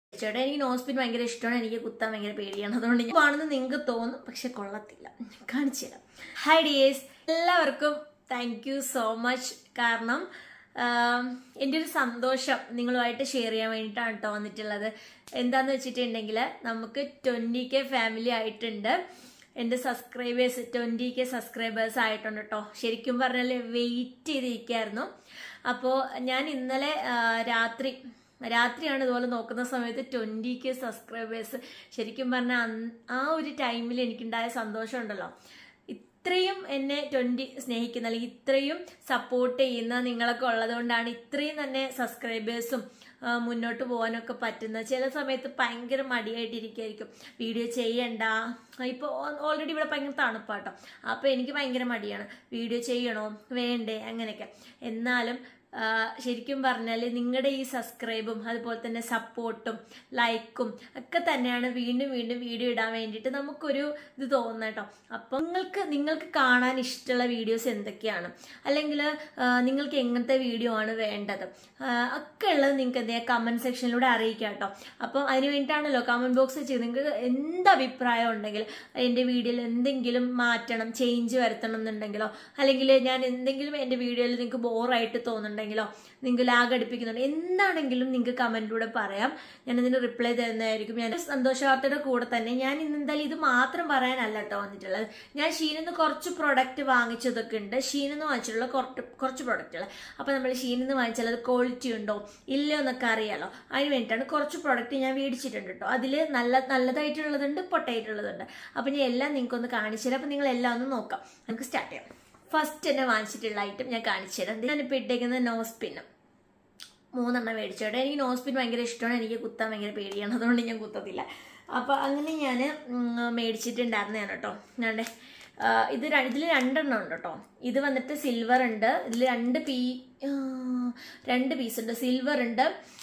ചേട്ടാ എനിക്ക് നോസ്പിൻ ഭയങ്കര ഇഷ്ടമാണ് എനിക്ക് കുത്താൻ ഭയങ്കര പേടിയാണ് അതുകൊണ്ട് ഞാൻ ആണെന്ന് നിങ്ങൾക്ക് തോന്നും പക്ഷെ കൊള്ളത്തില്ല കാണിച്ചു തരാം ഹായ് ഡിയേഴ്സ് എല്ലാവർക്കും താങ്ക് യു സോ മച്ച് കാരണം ആം, എൻ്റെ ഒരു സന്തോഷം നിങ്ങളുമായിട്ട് ഷെയർ ചെയ്യാൻ വേണ്ടിയിട്ടാണ് കേട്ടോ വന്നിട്ടുള്ളത് എന്താന്ന് വെച്ചിട്ടുണ്ടെങ്കിൽ നമുക്ക് ട്വൻറ്റി കെ ഫാമിലി ആയിട്ടുണ്ട് എൻ്റെ സബ്സ്ക്രൈബേഴ്സ് ട്വൻറ്റി കെ സബ്സ്ക്രൈബേഴ്സ് ആയിട്ടുണ്ട് കേട്ടോ ശരിക്കും പറഞ്ഞാൽ വെയിറ്റ് ചെയ്തിരിക്കുകയായിരുന്നു അപ്പോൾ ഞാൻ ഇന്നലെ ആ, രാത്രി രാത്രിയാണ് ഇതുപോലെ നോക്കുന്ന സമയത്ത് ട്വൻറ്റി കെ സബ്സ്ക്രൈബേഴ്സ് ശരിക്കും പറഞ്ഞാൽ അന്ന് ആ ഒരു ടൈമിൽ എനിക്കുണ്ടായ സന്തോഷം ഉണ്ടല്ലോ ഇത്രയും എന്നെ ട്വൻറ്റി സ്നേഹിക്കുന്ന അല്ലെങ്കിൽ ഇത്രയും സപ്പോർട്ട് ചെയ്യുന്ന നിങ്ങളൊക്കെ ഉള്ളതുകൊണ്ടാണ് ഇത്രയും തന്നെ സബ്സ്ക്രൈബേഴ്സും ആ, മുന്നോട്ട് പോകാനൊക്കെ പറ്റുന്നത് ചില സമയത്ത് ഭയങ്കര മടിയായിട്ടിരിക്കുമായിരിക്കും വീഡിയോ ചെയ്യണ്ട ഇപ്പോൾ ഓൾറെഡി ഇവിടെ ഭയങ്കര തണുപ്പാട്ടോ അപ്പോൾ എനിക്ക് ഭയങ്കര മടിയാണ് വീഡിയോ ചെയ്യണോ വേണ്ടേ അങ്ങനെയൊക്കെ എന്നാലും ആ, ശരിക്കും പറഞ്ഞാൽ നിങ്ങളുടെ ഈ സബ്സ്ക്രൈബും അതുപോലെ തന്നെ സപ്പോർട്ടും ലൈക്കും ഒക്കെ തന്നെയാണ് വീണ്ടും വീണ്ടും വീഡിയോ ഇടാൻ വേണ്ടിയിട്ട് നമുക്കൊരു ഇത് തോന്നുന്നത് കേട്ടോ അപ്പം നിങ്ങൾക്ക് നിങ്ങൾക്ക് കാണാൻ ഇഷ്ടമുള്ള വീഡിയോസ് എന്തൊക്കെയാണ് അല്ലെങ്കിൽ നിങ്ങൾക്ക് എങ്ങനത്തെ വീഡിയോ ആണ് വേണ്ടത് ആ, ഒക്കെ ഉള്ളത് നിങ്ങൾക്ക് എന്ത് ചെയ്യാം കമൻറ്റ് സെക്ഷനിലൂടെ അറിയിക്കാം കേട്ടോ അപ്പം അതിന് വേണ്ടിയിട്ടാണല്ലോ കമൻറ്റ് ബോക്സ് ചെയ്ത് നിങ്ങൾക്ക് എന്ത് അഭിപ്രായം ഉണ്ടെങ്കിൽ എൻ്റെ വീഡിയോയിൽ എന്തെങ്കിലും മാറ്റണം ചേഞ്ച് വരുത്തണം എന്നുണ്ടെങ്കിലോ അല്ലെങ്കിൽ ഞാൻ എന്തെങ്കിലും എൻ്റെ വീഡിയോയിൽ നിങ്ങൾക്ക് ബോറായിട്ട് തോന്നുന്നുണ്ടെങ്കിലോ നിങ്ങൾക്ക് ലാഗ് അടുപ്പിക്കുന്നുണ്ട് എന്താണെങ്കിലും നിങ്ങൾക്ക് കമൻറ്റിലൂടെ പറയാം ഞാൻ ഇതിന് റിപ്ലൈ തരുന്നതായിരിക്കും ഞാൻ സന്തോഷവാർത്തയുടെ കൂടെ തന്നെ ഞാൻ ഇന്ന് എന്തായാലും ഇത് മാത്രം പറയാനല്ല കേട്ടോ വന്നിട്ടുള്ളത് ഞാൻ ഷീനിന്ന് കുറച്ച് പ്രൊഡക്റ്റ് വാങ്ങിച്ചതൊക്കെ ഉണ്ട് ഷീനിന്ന് വാങ്ങിച്ചിട്ടുള്ള കുറച്ച് കുറച്ച് പ്രൊഡക്റ്റുകൾ അപ്പോൾ നമ്മൾ ഷീനിന്ന് വാങ്ങിച്ചാൽ അത് ക്വാളിറ്റി ഉണ്ടോ ഇല്ലയോ എന്നൊക്കെ അറിയാലോ അതിന് വേണ്ടിയിട്ടാണ് കുറച്ച് പ്രൊഡക്റ്റ് ഞാൻ മേടിച്ചിട്ടുണ്ട് കേട്ടോ അതിൽ നല്ല നല്ലതായിട്ടുള്ളതുണ്ട് പൊട്ടയായിട്ടുള്ളതുണ്ട് അപ്പോൾ ഞാൻ എല്ലാം നിങ്ങൾക്കൊന്ന് കാണിച്ചു തരാം അപ്പോൾ നിങ്ങൾ എല്ലാം ഒന്ന് നോക്കാം നമുക്ക് സ്റ്റാർട്ട് ചെയ്യാം ഫസ്റ്റ് തന്നെ വാങ്ങിച്ചിട്ടുള്ള ഐറ്റം ഞാൻ കാണിച്ചു തരാം ഞാനിപ്പോൾ ഇട്ടേക്കുന്നത് നോസ് പിന്നും മൂന്നെണ്ണം മേടിച്ചോട്ടെ എനിക്ക് നോസ് പിൻ ഭയങ്കര ഇഷ്ടമാണ് എനിക്ക് കുത്താൻ ഭയങ്കര പേടിയാണ് അതുകൊണ്ട് ഞാൻ കുത്തത്തില്ല അപ്പോൾ അങ്ങനെ ഞാൻ മേടിച്ചിട്ടുണ്ടായിരുന്നതാണ് കേട്ടോ ഞാണ്ട് ഇത് ഇതിൽ രണ്ടെണ്ണം ഉണ്ട് കേട്ടോ ഇത് വന്നിട്ട് സിൽവർ ഉണ്ട് ഇതിൽ രണ്ട് പീ ആ, രണ്ട് പീസ് ഉണ്ട് സിൽവർ ഉണ്ട്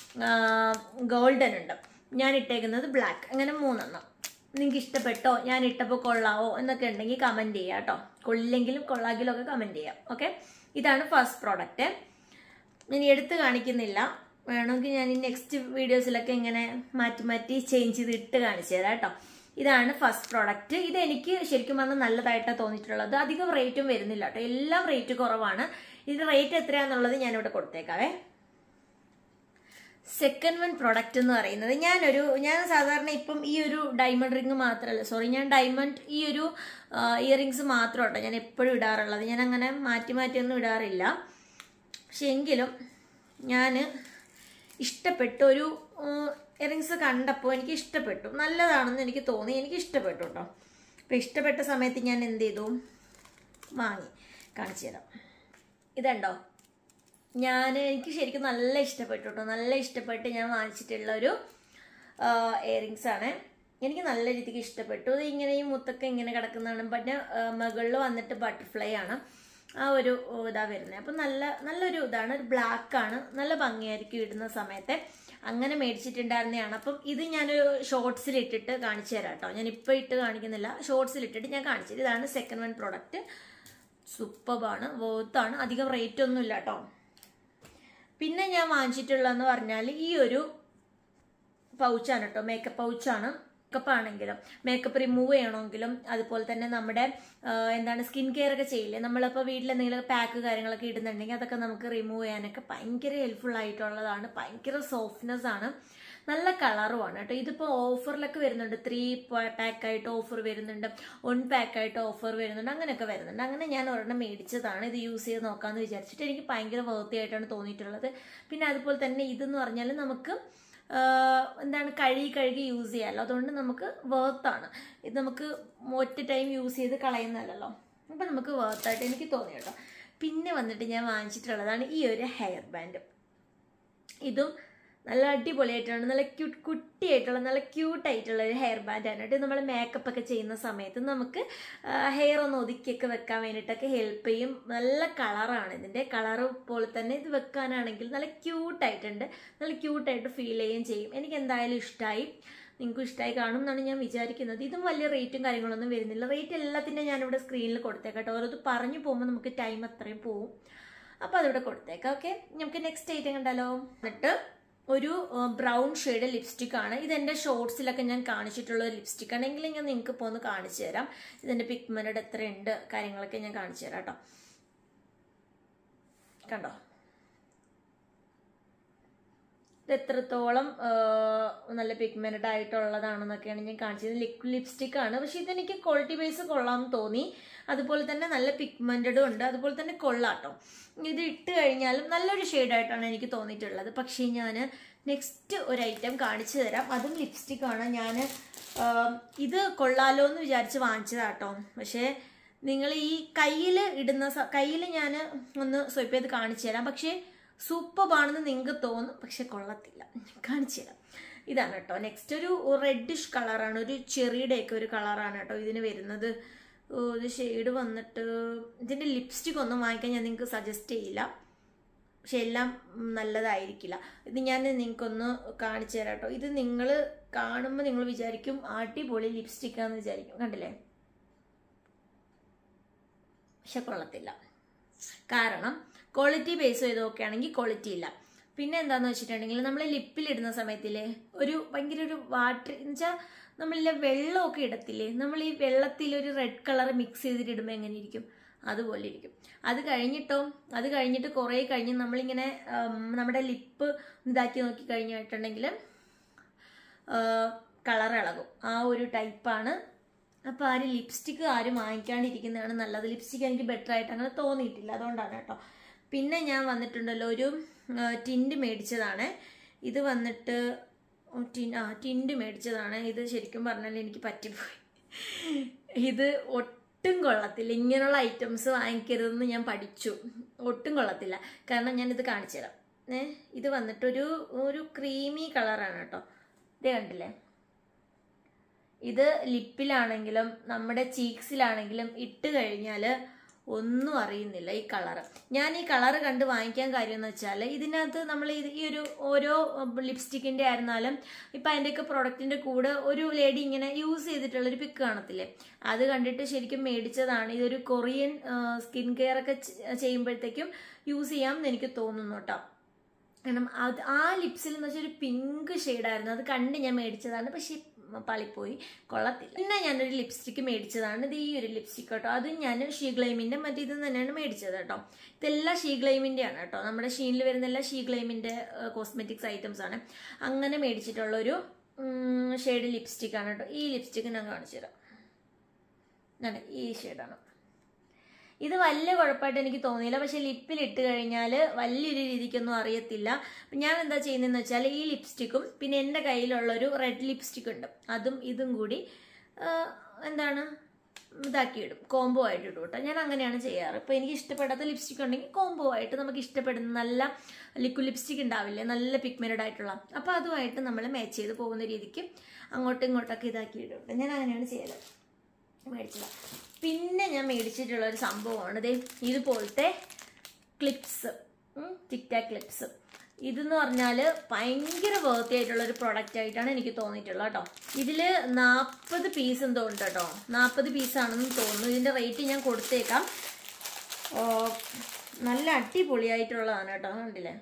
ഗോൾഡൻ ഉണ്ട് ഞാൻ ഇട്ടേക്കുന്നത് ബ്ലാക്ക് അങ്ങനെ മൂന്നെണ്ണം നിങ്ങൾക്ക് ഇഷ്ടപ്പെട്ടോ ഞാൻ ഇട്ടപ്പോൾ കൊള്ളാവോ എന്നൊക്കെ ഉണ്ടെങ്കിൽ കമൻറ്റ് ചെയ്യാം കേട്ടോ കൊള്ളില്ലെങ്കിലും കൊള്ളാമെങ്കിലും ഒക്കെ കമൻറ്റ് ചെയ്യാം ഓക്കെ ഇതാണ് ഫസ്റ്റ് പ്രോഡക്റ്റ് ഞാൻ എടുത്ത് കാണിക്കുന്നില്ല വേണമെങ്കിൽ ഞാൻ ഈ നെക്സ്റ്റ് വീഡിയോസിലൊക്കെ ഇങ്ങനെ മാറ്റി മാറ്റി ചേഞ്ച് ചെയ്ത് ഇട്ട് കാണിച്ചു തരാം കേട്ടോ ഇതാണ് ഫസ്റ്റ് പ്രോഡക്റ്റ് ഇത് എനിക്ക് ശരിക്കും പറഞ്ഞാൽ നല്ലതായിട്ടാണ് തോന്നിയിട്ടുള്ളത് അധികം റേറ്റും വരുന്നില്ല കേട്ടോ എല്ലാം റേറ്റ് കുറവാണ് ഇതിന്റെ റേറ്റ് എത്രയാണെന്നുള്ളത് ഞാനിവിടെ കൊടുത്തേക്കാവേ സെക്കൻഡ് വൺ പ്രൊഡക്റ്റ് എന്ന് പറയുന്നത് ഞാനൊരു ഞാൻ സാധാരണ ഇപ്പം ഈ ഒരു ഡയമണ്ട് റിങ് മാത്രമല്ല സോറി ഞാൻ ഡയമണ്ട് ഈ ഒരു ഇയറിങ്സ് മാത്രം കേട്ടോ ഞാൻ എപ്പോഴും ഇടാറുള്ളത് ഞാൻ അങ്ങനെ മാറ്റി മാറ്റിയൊന്നും ഇടാറില്ല പക്ഷെ എങ്കിലും ഞാൻ ഇഷ്ടപ്പെട്ട ഒരു ഇയറിങ്സ് കണ്ടപ്പോൾ എനിക്ക് ഇഷ്ടപ്പെട്ടു നല്ലതാണെന്ന് എനിക്ക് തോന്നി എനിക്ക് ഇഷ്ടപ്പെട്ടു കേട്ടോ അപ്പോൾ ഇഷ്ടപ്പെട്ട സമയത്ത് ഞാൻ എന്ത് ചെയ്തു വാങ്ങി കാണിച്ചു തരാം ഇതുണ്ടോ ഞാൻ എനിക്ക് ശരിക്കും നല്ല ഇഷ്ടപ്പെട്ടു കേട്ടോ നല്ല ഇഷ്ടപ്പെട്ട് ഞാൻ വാങ്ങിച്ചിട്ടുള്ള ഒരു ഇയറിങ്സ് ആണ് എനിക്ക് നല്ല രീതിക്ക് ഇഷ്ടപ്പെട്ടു ഇത് ഇങ്ങനെ ഈ മുത്തൊക്കെ ഇങ്ങനെ കിടക്കുന്നതാണ് പിന്നെ മുകളിൽ വന്നിട്ട് ബട്ടർഫ്ലൈ ആണ് ആ ഒരു ഇതാ വരുന്നത് അപ്പം നല്ല നല്ലൊരു ഇതാണ് ഒരു ബ്ലാക്ക് ആണ് നല്ല ഭംഗിയായിരിക്കും ഇടുന്ന സമയത്ത് അങ്ങനെ മേടിച്ചിട്ടുണ്ടായിരുന്നതാണ് അപ്പം ഇത് ഞാൻ ഷോർട്സിൽ ഇട്ടിട്ട് കാണിച്ചു തരാം കേട്ടോ ഞാൻ ഇപ്പോൾ ഇട്ട് കാണിക്കുന്നില്ല ഷോർട്സിൽ ഇട്ടിട്ട് ഞാൻ കാണിച്ചത് ഇതാണ് സെക്കൻഡ് വൺ പ്രോഡക്റ്റ് സൂപ്പറാണ് വേർത്താണ് അധികം റേറ്റ് ഒന്നും ഇല്ല കേട്ടോ പിന്നെ ഞാൻ വാങ്ങിച്ചിട്ടുള്ളതെന്ന് പറഞ്ഞാൽ ഈ ഒരു പൗച്ചാണ് കേട്ടോ മേക്കപ്പ് പൗച്ചാണ് മേക്കപ്പ് ആണെങ്കിലും മേക്കപ്പ് റിമൂവ് ചെയ്യണമെങ്കിലും അതുപോലെ തന്നെ നമ്മുടെ ആ, എന്താണ് സ്കിൻ കെയർ ഒക്കെ ചെയ്യില്ലേ നമ്മളിപ്പോൾ വീട്ടിൽ എന്തെങ്കിലും പാക്ക് കാര്യങ്ങളൊക്കെ ഇടുന്നുണ്ടെങ്കിൽ അതൊക്കെ നമുക്ക് റിമൂവ് ചെയ്യാനൊക്കെ ഭയങ്കര ഹെൽപ്ഫുൾ ആയിട്ടുള്ളതാണ് ഭയങ്കര സോഫ്റ്റ്നെസ് ആണ് നല്ല കളറുമാണ് കേട്ടോ ഇതിപ്പോൾ ഓഫറിലൊക്കെ വരുന്നുണ്ട് ത്രീ പാക്കായിട്ട് ഓഫർ വരുന്നുണ്ട് വൺ പാക്കായിട്ട് ഓഫർ വരുന്നുണ്ട് അങ്ങനെയൊക്കെ വരുന്നുണ്ട് അങ്ങനെ ഞാൻ ഒരെണ്ണം മേടിച്ചതാണ് ഇത് യൂസ് ചെയ്ത് നോക്കാമെന്ന് വിചാരിച്ചിട്ട് എനിക്ക് ഭയങ്കര വേർത്തി ആയിട്ടാണ് തോന്നിയിട്ടുള്ളത് പിന്നെ അതുപോലെ തന്നെ ഇതെന്ന് പറഞ്ഞാൽ നമുക്ക് ആഹ് എന്താണ് കഴുകി കഴുകി യൂസ് ചെയ്യാമല്ലോ അതുകൊണ്ട് നമുക്ക് വേർത്താണ് ഇത് നമുക്ക് ഒറ്റ ടൈം യൂസ് ചെയ്ത് കളയുന്നതല്ലോ അപ്പം നമുക്ക് വേർത്തായിട്ട് എനിക്ക് തോന്നി കേട്ടോ പിന്നെ വന്നിട്ട് ഞാൻ വാങ്ങിച്ചിട്ടുള്ളതാണ് ഈ ഒരു ഹെയർ ബാൻഡ് ഇതും നല്ല അടിപൊളിയായിട്ടാണ് നല്ല ക്യൂട്ട് കുട്ടിയായിട്ടുള്ള നല്ല ക്യൂട്ടായിട്ടുള്ള ഒരു ഹെയർ ബാൻഡാണ് കേട്ടോ നമ്മൾ മേക്കപ്പ് ഒക്കെ ചെയ്യുന്ന സമയത്ത് നമുക്ക് ഹെയർ ഒന്ന് ഒതുക്കിയൊക്കെ വെക്കാൻ വേണ്ടിയിട്ടൊക്കെ ഹെൽപ്പ് ചെയ്യും നല്ല കളറാണ് ഇതിൻ്റെ കളറ് പോലെ തന്നെ ഇത് വെക്കാനാണെങ്കിൽ നല്ല ക്യൂട്ടായിട്ടുണ്ട് നല്ല ക്യൂട്ടായിട്ട് ഫീൽ ചെയ്യുകയും ചെയ്യും എനിക്ക് എന്തായാലും ഇഷ്ടമായി നിങ്ങൾക്ക് ഇഷ്ടമായി കാണും എന്നാണ് ഞാൻ വിചാരിക്കുന്നത് ഇതും വലിയ റേറ്റും കാര്യങ്ങളൊന്നും വരുന്നില്ല റേറ്റ് എല്ലാത്തിൻ്റെ ഞാനിവിടെ സ്ക്രീനിൽ കൊടുത്തേക്കാം കേട്ടോ ഓരോത് പറഞ്ഞു പോകുമ്പോൾ നമുക്ക് ടൈം അത്രയും പോവും അപ്പോൾ അതിവിടെ കൊടുത്തേക്കാം ഓക്കെ നമുക്ക് നെക്സ്റ്റ് ഐറ്റം കണ്ടാലോ എന്നിട്ട് ഒരു ബ്രൗൺ ഷെയ്ഡ് ലിപ്സ്റ്റിക് ആണ് ഇത് എൻ്റെ ഷോർട്സിലൊക്കെ ഞാൻ കാണിച്ചിട്ടുള്ള ഒരു ലിപ്സ്റ്റിക് ആണ് എങ്കിലും ഞാൻ നിങ്ങൾക്ക് ഇപ്പോൾ ഒന്ന് കാണിച്ചു തരാം ഇതിൻ്റെ പിഗ്മെൻറ്റഡ് എത്രയുണ്ട് കാര്യങ്ങളൊക്കെ ഞാൻ കാണിച്ചു തരാം കേട്ടോ കണ്ടോ ഇത് എത്രത്തോളം ആ, നല്ല പിഗ്മെന്റഡ് ആയിട്ടുള്ളതാണെന്നൊക്കെയാണ് ഞാൻ കാണിച്ചത് ലിക്വിഡ് ലിപ്സ്റ്റിക് ആണ് പക്ഷെ ഇതെനിക്ക് ക്വാളിറ്റി ബേസ് കൊള്ളാം തോന്നി അതുപോലെ തന്നെ നല്ല പിഗ്മെന്റഡും ഉണ്ട് അതുപോലെ തന്നെ കൊള്ളാട്ടോ ഇത് ഇട്ട് കഴിഞ്ഞാലും നല്ലൊരു ഷെയ്ഡായിട്ടാണ് എനിക്ക് തോന്നിയിട്ടുള്ളത് പക്ഷേ ഞാൻ നെക്സ്റ്റ് ഒരു ഐറ്റം കാണിച്ചു തരാം അതും ലിപ്സ്റ്റിക് ആണ് ഞാൻ ഇത് കൊള്ളാലോ എന്ന് വിചാരിച്ച് വാങ്ങിച്ചതാട്ടോ പക്ഷേ നിങ്ങൾ ഈ കയ്യിൽ ഇടുന്ന കയ്യിൽ ഞാൻ ഒന്ന് സ്വൈപ്പ് ചെയ്ത് കാണിച്ചു തരാം പക്ഷേ സൂപ്പറാണെന്ന് നിങ്ങൾക്ക് തോന്നും പക്ഷെ കൊള്ളത്തില്ല കാണിച്ചു തരാം ഇതാണ് കേട്ടോ നെക്സ്റ്റ് ഒരു റെഡിഷ് കളറാണ് ഒരു ചെറിയുടെയൊക്കെ ഒരു കളറാണ് കേട്ടോ ഇതിന് വരുന്നത് ഓ, ഇത് ഷെയ്ഡ് വന്നിട്ട് ഇതിൻ്റെ ലിപ്സ്റ്റിക് ഒന്നും വാങ്ങിക്കാൻ ഞാൻ നിങ്ങൾക്ക് സജസ്റ്റ് ചെയ്യില്ല പക്ഷെ എല്ലാം ഉം, നല്ലതായിരിക്കില്ല ഇത് ഞാൻ നിങ്ങൾക്കൊന്ന് കാണിച്ചു തരാം കേട്ടോ ഇത് നിങ്ങൾ കാണുമ്പോൾ നിങ്ങൾ വിചാരിക്കും അടിപൊളി ലിപ്സ്റ്റിക്കാന്ന് വിചാരിക്കും കണ്ടില്ലേ പക്ഷെ കൊള്ളത്തില്ല കാരണം ക്വാളിറ്റി ബേസ് ചെയ്ത് നോക്കുകയാണെങ്കിൽ ക്വാളിറ്റി ഇല്ല പിന്നെ എന്താന്ന് വെച്ചിട്ടുണ്ടെങ്കിൽ നമ്മൾ ലിപ്പിലിടുന്ന സമയത്തില്ലേ ഒരു ഭയങ്കര ഒരു വാട്ടർ എന്ന് വെച്ചാൽ നമ്മളിലെ വെള്ളമൊക്കെ ഇടത്തില്ലേ നമ്മൾ ഈ വെള്ളത്തിൽ ഒരു റെഡ് കളർ മിക്സ് ചെയ്തിട്ട് ഇടുമ്പോൾ എങ്ങനെ ഇരിക്കും അതുപോലെ ഇരിക്കും അത് കഴിഞ്ഞിട്ടോ അത് കഴിഞ്ഞിട്ട് കുറേ കഴിഞ്ഞ് നമ്മളിങ്ങനെ ഉം, നമ്മുടെ ലിപ്പ് ഇതാക്കി നോക്കി കഴിഞ്ഞിട്ടുണ്ടെങ്കിൽ കളർ ഇളകും ആ ഒരു ടൈപ്പാണ് അപ്പോൾ ആരും ലിപ്സ്റ്റിക്ക് ആരും വാങ്ങിക്കാണ്ടിരിക്കുന്നതാണ് നല്ലത് ലിപ്സ്റ്റിക്ക് എനിക്ക് ബെറ്റർ ആയിട്ട് അങ്ങനെ തോന്നിയിട്ടില്ല അതുകൊണ്ടാണ് കേട്ടോ പിന്നെ ഞാൻ വന്നിട്ടുണ്ടല്ലോ ഒരു ടിൻഡ് മേടിച്ചതാണ് ഇത് വന്നിട്ട് ടിൻ ആ ടിൻഡ് മേടിച്ചതാണ് ഇത് ശരിക്കും പറഞ്ഞാൽ എനിക്ക് പറ്റിപ്പോയി ഇത് ഒട്ടും കൊള്ളത്തില്ല ഇങ്ങനെയുള്ള ഐറ്റംസ് വാങ്ങിക്കരുതെന്ന് ഞാൻ പഠിച്ചു ഒട്ടും കൊള്ളത്തില്ല കാരണം ഞാനിത് കാണിച്ചു തരാം ഏ ഇത് വന്നിട്ടൊരു ഒരു ക്രീമി കളറാണ് കേട്ടോ ഇത് കണ്ടില്ലേ ഇത് ലിപ്പിലാണെങ്കിലും നമ്മുടെ ചീക്സിലാണെങ്കിലും ഇട്ട് കഴിഞ്ഞാൽ ഒന്നും അറിയുന്നില്ല ഈ കളറ് ഞാൻ ഈ കളറ് കണ്ട് വാങ്ങിക്കാൻ കാര്യം എന്ന് വെച്ചാൽ ഇതിനകത്ത് നമ്മൾ ഇത് ഈ ഒരു ഓരോ ലിപ്സ്റ്റിക്കിൻ്റെ ആയിരുന്നാലും ഇപ്പം അതിൻ്റെയൊക്കെ പ്രൊഡക്റ്റിൻ്റെ കൂടെ ഒരു ലേഡി ഇങ്ങനെ യൂസ് ചെയ്തിട്ടുള്ളൊരു പിക്ക് കാണത്തില്ലേ അത് കണ്ടിട്ട് ശരിക്കും മേടിച്ചതാണ് ഇതൊരു കൊറിയൻ സ്കിൻ കെയർ ഒക്കെ ചെ- ചെയ്യുമ്പോഴത്തേക്കും യൂസ് ചെയ്യാം എന്ന് എനിക്ക് തോന്നുന്നു കേട്ടോ കാരണം അത് ആ ലിപ്സിൽ എന്ന് വെച്ചാൽ ഒരു പിങ്ക് ഷെയ്ഡായിരുന്നു അത് കണ്ട് ഞാൻ മേടിച്ചതാണ് പക്ഷേ പളിപ്പോയി കൊള്ളത്തില്ല പിന്നെ ഞാനൊരു ലിപ്സ്റ്റിക്ക് മേടിച്ചതാണ് ഇത് ഈ ഒരു ലിപ്സ്റ്റിക് കേട്ടോ അത് ഞാൻ ഷീഗ്ലൈമിൻ്റെ മറ്റേ ഇത് തന്നെയാണ് മേടിച്ചത് കേട്ടോ ഇതെല്ലാം ഷീഗ്ലൈമിൻ്റെ ആണ് കേട്ടോ നമ്മുടെ ഷീനിൽ വരുന്ന എല്ലാ ഷീഗ്ലൈമിൻ്റെ കോസ്മെറ്റിക്സ് ഐറ്റംസ് ആണ് അങ്ങനെ മേടിച്ചിട്ടുള്ളൊരു ഷെയ്ഡ് ലിപ്സ്റ്റിക് ആണ് കേട്ടോ ഈ ലിപ്സ്റ്റിക്ക് ഞാൻ കാണിച്ചു തരാം ഇതാണ് ഈ ഷെയ്ഡാണ് ഇത് വലിയ കുഴപ്പമായിട്ട് എനിക്ക് തോന്നിയില്ല പക്ഷെ ലിപ്പിൽ ഇട്ട് കഴിഞ്ഞാൽ വലിയൊരു രീതിക്കൊന്നും അറിയത്തില്ല അപ്പം ഞാൻ എന്താ ചെയ്യുന്നതെന്ന് വെച്ചാൽ ഈ ലിപ്സ്റ്റിക്കും പിന്നെ എൻ്റെ കയ്യിലുള്ളൊരു റെഡ് ലിപ്സ്റ്റിക് ഉണ്ട് അതും ഇതും കൂടി ആ, എന്താണ് ഇതാക്കി ഇടും കോംബോ ആയിട്ട് ഇടും കേട്ടോ ഞാൻ അങ്ങനെയാണ് ചെയ്യാറ് ഇപ്പോൾ എനിക്ക് ഇഷ്ടപ്പെടാത്ത ലിപ്സ്റ്റിക് ഉണ്ടെങ്കിൽ കോംബോ ആയിട്ട് നമുക്ക് ഇഷ്ടപ്പെടുന്ന നല്ല ലിക്വിഡ് ലിപ്സ്റ്റിക് ഉണ്ടാവില്ലേ നല്ല പിഗ്മെൻറ്റഡ് ആയിട്ടുള്ള അപ്പോൾ അതുമായിട്ട് നമ്മൾ മാച്ച് ചെയ്ത് പോകുന്ന രീതിക്ക് അങ്ങോട്ടും ഇങ്ങോട്ടൊക്കെ ഇതാക്കി ഇടും കേട്ടോ ഞാൻ അങ്ങനെയാണ് ചെയ്യല് മേടിച്ചത് പിന്നെ ഞാൻ മേടിച്ചിട്ടുള്ള ഒരു സംഭവമാണ് ദേ ഇതുപോലത്തെ ക്ലിപ്സ് ടിക് ടാക് ക്ലിപ്സ് ഇതെന്ന് പറഞ്ഞാൽ ഭയങ്കര വേർത്തി ആയിട്ടുള്ള ഒരു പ്രൊഡക്റ്റ് ആയിട്ടാണ് എനിക്ക് തോന്നിയിട്ടുള്ളത് കേട്ടോ ഇതിൽ നാൽപ്പത് പീസ് എന്തോ ഉണ്ട് കേട്ടോ നാൽപ്പത് പീസാണെന്ന് തോന്നുന്നു ഇതിൻ്റെ റേറ്റ് ഞാൻ കൊടുത്തേക്കാം ഓ, നല്ല അടിപൊളിയായിട്ടുള്ളതാണ് കേട്ടോ കണ്ടില്ലേ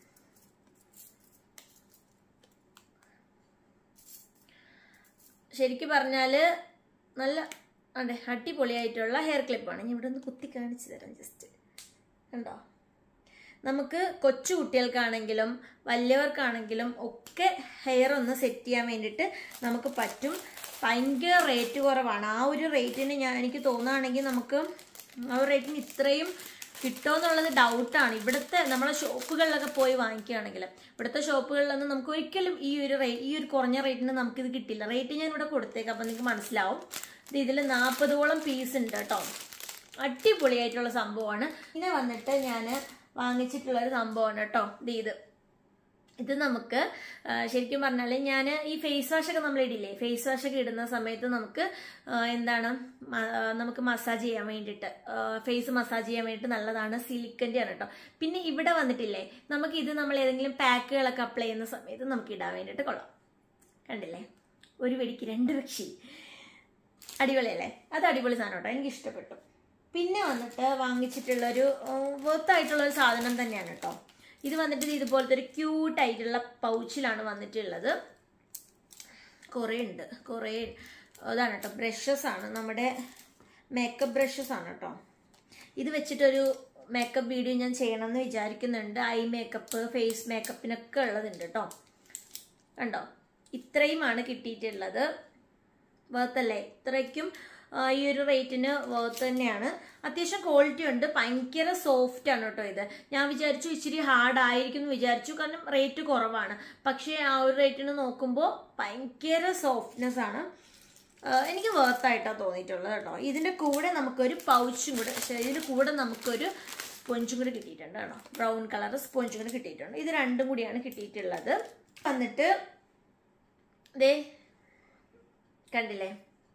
ശരിക്കും പറഞ്ഞാൽ നല്ല അതെ അടിപൊളിയായിട്ടുള്ള ഹെയർ ക്ലിപ്പാണ് ഞാൻ ഇവിടെ ഒന്ന് കുത്തി കാണിച്ചു തരാം ജസ്റ്റ് കണ്ടോ നമുക്ക് കൊച്ചു കുട്ടികൾക്കാണെങ്കിലും വലിയവർക്കാണെങ്കിലും ഒക്കെ ഹെയർ ഒന്ന് സെറ്റ് ചെയ്യാൻ വേണ്ടിയിട്ട് നമുക്ക് പറ്റും ഭയങ്കര റേറ്റ് കുറവാണ് ആ ഒരു റേറ്റിന് ഞാൻ എനിക്ക് തോന്നുകയാണെങ്കിൽ നമുക്ക് ആ ഒരു റേറ്റിന് ഇത്രയും കിട്ടുമോ എന്നുള്ളത് ഡൗട്ടാണ് ഇവിടുത്തെ നമ്മളെ ഷോപ്പുകളിലൊക്കെ പോയി വാങ്ങിക്കുകയാണെങ്കിൽ ഇവിടുത്തെ ഷോപ്പുകളിലൊന്നും നമുക്ക് ഒരിക്കലും ഈ ഒരു റേ ഈ ഒരു കുറഞ്ഞ റേറ്റിന് നമുക്കിത് കിട്ടില്ല റേറ്റ് ഞാൻ ഇവിടെ കൊടുത്തേക്കാം അപ്പം നിങ്ങൾക്ക് മനസ്സിലാവും ഇത് ഇതിൽ നാൽപ്പതോളം പീസ് ഉണ്ട് കേട്ടോ അടിപൊളിയായിട്ടുള്ള സംഭവമാണ് പിന്നെ വന്നിട്ട് ഞാൻ വാങ്ങിച്ചിട്ടുള്ള ഒരു സംഭവമാണ് കേട്ടോ ഇത് ഇത് ഇത് നമുക്ക് ആ, ശരിക്കും പറഞ്ഞാൽ ഞാൻ ഈ ഫേസ് വാഷ് ഒക്കെ നമ്മൾ ഇടില്ലേ ഫേസ് വാഷ് ഒക്കെ ഇടുന്ന സമയത്ത് നമുക്ക് ആ, എന്താണ് മ- ആ, നമുക്ക് മസാജ് ചെയ്യാൻ വേണ്ടിയിട്ട് ഫേസ് മസാജ് ചെയ്യാൻ വേണ്ടിയിട്ട് നല്ലതാണ് സിലിക്കൻ്റെ ആണ് കേട്ടോ പിന്നെ ഇവിടെ വന്നിട്ടില്ലേ നമുക്ക് ഇത് നമ്മൾ ഏതെങ്കിലും പാക്കുകളൊക്കെ അപ്ലൈ ചെയ്യുന്ന സമയത്ത് നമുക്ക് ഇടാൻ വേണ്ടിയിട്ട് കൊള്ളാം കണ്ടില്ലേ ഒരു വെടിക്ക് രണ്ട് പക്ഷി അടിപൊളിയല്ലേ അത് അടിപൊളി സാധനം കേട്ടോ എനിക്ക് ഇഷ്ടപ്പെട്ടു പിന്നെ വന്നിട്ട് വാങ്ങിച്ചിട്ടുള്ളൊരു വർത്തായിട്ടുള്ള ഒരു സാധനം തന്നെയാണ് കേട്ടോ ഇത് വന്നിട്ട് ഇത് ഇതുപോലത്തെ ഒരു ക്യൂട്ടായിട്ടുള്ള പൗച്ചിലാണ് വന്നിട്ടുള്ളത് കുറേ ഉണ്ട് കുറേ അതാണ് കേട്ടോ ബ്രഷസ് ആണ് നമ്മുടെ മേക്കപ്പ് ബ്രഷസ് ആണ് കേട്ടോ ഇത് വെച്ചിട്ടൊരു മേക്കപ്പ് വീഡിയോ ഞാൻ ചെയ്യണമെന്ന് വിചാരിക്കുന്നുണ്ട് ഐ മേക്കപ്പ് ഫേസ് മേക്കപ്പിനൊക്കെ ഉള്ളതുണ്ട് കേട്ടോ കണ്ടോ ഇത്രയുമാണ് കിട്ടിയിട്ടുള്ളത് വേർത്തല്ലേ ഇത്രയ്ക്കും ആ, ഈ ഒരു റേറ്റിന് വേർത്ത് തന്നെയാണ് അത്യാവശ്യം ക്വാളിറ്റി ഉണ്ട് ഭയങ്കര സോഫ്റ്റ് ആണ് കേട്ടോ ഇത് ഞാൻ വിചാരിച്ചു ഇച്ചിരി ഹാർഡ് ആയിരിക്കും എന്ന് വിചാരിച്ചു കാരണം റേറ്റ് കുറവാണ് പക്ഷേ ആ ഒരു റേറ്റിന് നോക്കുമ്പോൾ ഭയങ്കര സോഫ്റ്റ്നെസ് ആണ് ആ, എനിക്ക് വേർത്തായിട്ടാണ് തോന്നിയിട്ടുള്ളത് കേട്ടോ ഇതിൻ്റെ കൂടെ നമുക്കൊരു പൗച്ചും കൂടെ പക്ഷേ ഇതിൻ്റെ കൂടെ നമുക്കൊരു സ്പോഞ്ചും കൂടെ കിട്ടിയിട്ടുണ്ട് കേട്ടോ ബ്രൗൺ കളർ സ്പോഞ്ചും കൂടെ കിട്ടിയിട്ടുണ്ട് ഇത് രണ്ടും കൂടിയാണ് കിട്ടിയിട്ടുള്ളത് എന്നിട്ട് ദേ കണ്ടില്ലേ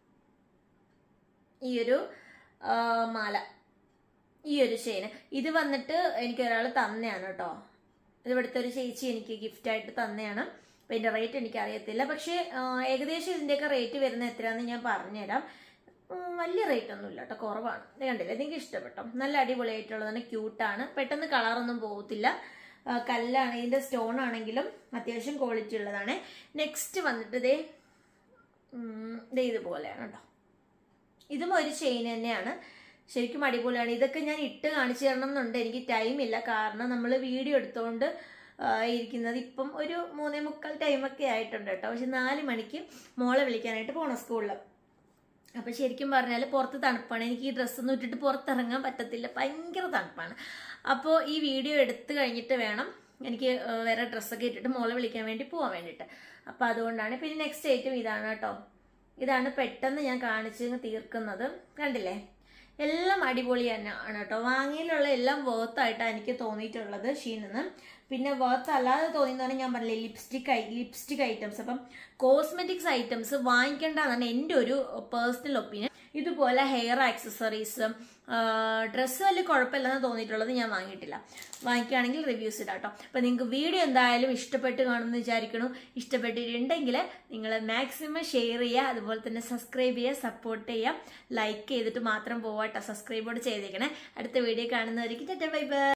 ഈ ഒരു ആ, മാല ഈ ഒരു ചെയിന് ഇത് വന്നിട്ട് എനിക്ക് ഒരാൾ തന്നെയാണ് കേട്ടോ ഇത് ഇവിടുത്തെ ഒരു ചേച്ചി എനിക്ക് ഗിഫ്റ്റ് ആയിട്ട് തന്നെയാണ് അപ്പം ഇതിൻ്റെ റേറ്റ് എനിക്ക് അറിയത്തില്ല പക്ഷേ ആ, ഏകദേശം ഇതിൻ്റെയൊക്കെ റേറ്റ് വരുന്നത് എത്രയാണെന്ന് ഞാൻ പറഞ്ഞുതരാം ഉം, വലിയ റേറ്റ് ഒന്നും ഇല്ല കേട്ടോ കുറവാണ് ഇത് കണ്ടില്ലേ എനിക്ക് ഇഷ്ടപ്പെട്ടോ നല്ല അടിപൊളിയായിട്ടുള്ളതാണ് ക്യൂട്ടാണ് പെട്ടെന്ന് കളറൊന്നും പോകത്തില്ല ആ, കല്ലാണ് ഇതിൻ്റെ സ്റ്റോൺ ആണെങ്കിലും അത്യാവശ്യം ക്വാളിറ്റി ഉള്ളതാണ് നെക്സ്റ്റ് വന്നിട്ട് ഇതേ ഉം, ദേ ഇതുപോലെയാണ് കേട്ടോ ഇതും ഒരു ചെയിൻ തന്നെയാണ് ശരിക്കും അടിപൊളിയാണ് ഇതൊക്കെ ഞാൻ ഇട്ട് കാണിച്ചു തരണം എന്നുണ്ട് എനിക്ക് ടൈം ഇല്ല കാരണം നമ്മൾ വീഡിയോ എടുത്തുകൊണ്ട് ആ, ഇരിക്കുന്നത് ഇപ്പം ഒരു മൂന്നേ മുക്കാൽ ടൈമൊക്കെ ആയിട്ടുണ്ട് കേട്ടോ പക്ഷെ നാല് മണിക്ക് മോളെ വിളിക്കാനായിട്ട് പോകണം സ്കൂളിൽ അപ്പം ശരിക്കും പറഞ്ഞാൽ പുറത്ത് തണുപ്പാണ് എനിക്ക് ഈ ഡ്രസ്സൊന്നും ഇട്ടിട്ട് പുറത്തിറങ്ങാൻ പറ്റത്തില്ല ഭയങ്കര തണുപ്പാണ് അപ്പോൾ ഈ വീഡിയോ എടുത്തു കഴിഞ്ഞിട്ട് വേണം എനിക്ക് ആ, വേറെ ഡ്രസ്സൊക്കെ ഇട്ടിട്ട് മോളെ വിളിക്കാൻ വേണ്ടി പോകാൻ വേണ്ടിയിട്ട് അപ്പോൾ അതുകൊണ്ടാണ് പിന്നെ നെക്സ്റ്റ് ഐറ്റം ഇതാണ് കേട്ടോ ഇതാണ് പെട്ടെന്ന് ഞാൻ കാണിച്ച് തീർക്കുന്നത് കണ്ടില്ലേ എല്ലാം അടിപൊളി തന്നെ ആണ് കേട്ടോ വാങ്ങിയിലുള്ള എല്ലാം വർത്ത് ആയിട്ടാണ് എനിക്ക് തോന്നിയിട്ടുള്ളത് ഷീനിന്ന് പിന്നെ വർത്ത് അല്ലാതെ തോന്നിയെന്ന് ഞാൻ പറഞ്ഞില്ലേ ലിപ്സ്റ്റിക് ലിപ്സ്റ്റിക് ഐറ്റംസ് അപ്പം കോസ്മെറ്റിക്സ് ഐറ്റംസ് വാങ്ങിക്കേണ്ടതാണ് എൻ്റെ ഒരു പേഴ്സണൽ ഒപ്പീനിയൻ ഇതുപോലെ ഹെയർ ആക്സസറീസ് ഡ്രസ്സ് വലിയ കുഴപ്പമില്ലെന്ന് തോന്നിയിട്ടുള്ളത് ഞാൻ വാങ്ങിയിട്ടില്ല വാങ്ങിക്കുകയാണെങ്കിൽ റിവ്യൂസ് ഇടാം കേട്ടോ അപ്പം നിങ്ങൾക്ക് വീഡിയോ എന്തായാലും ഇഷ്ടപ്പെട്ട് കാണുമെന്ന് വിചാരിക്കണു ഇഷ്ടപ്പെട്ടിട്ടുണ്ടെങ്കിൽ നിങ്ങൾ മാക്സിമം ഷെയർ ചെയ്യുക അതുപോലെ തന്നെ സബ്സ്ക്രൈബ് ചെയ്യുക സപ്പോർട്ട് ചെയ്യുക ലൈക്ക് ചെയ്തിട്ട് മാത്രം പോവാട്ടോ സബ്സ്ക്രൈബോട് ചെയ്തേക്കണേ അടുത്ത വീഡിയോ കാണുന്നവർക്ക് ബൈ ബൈ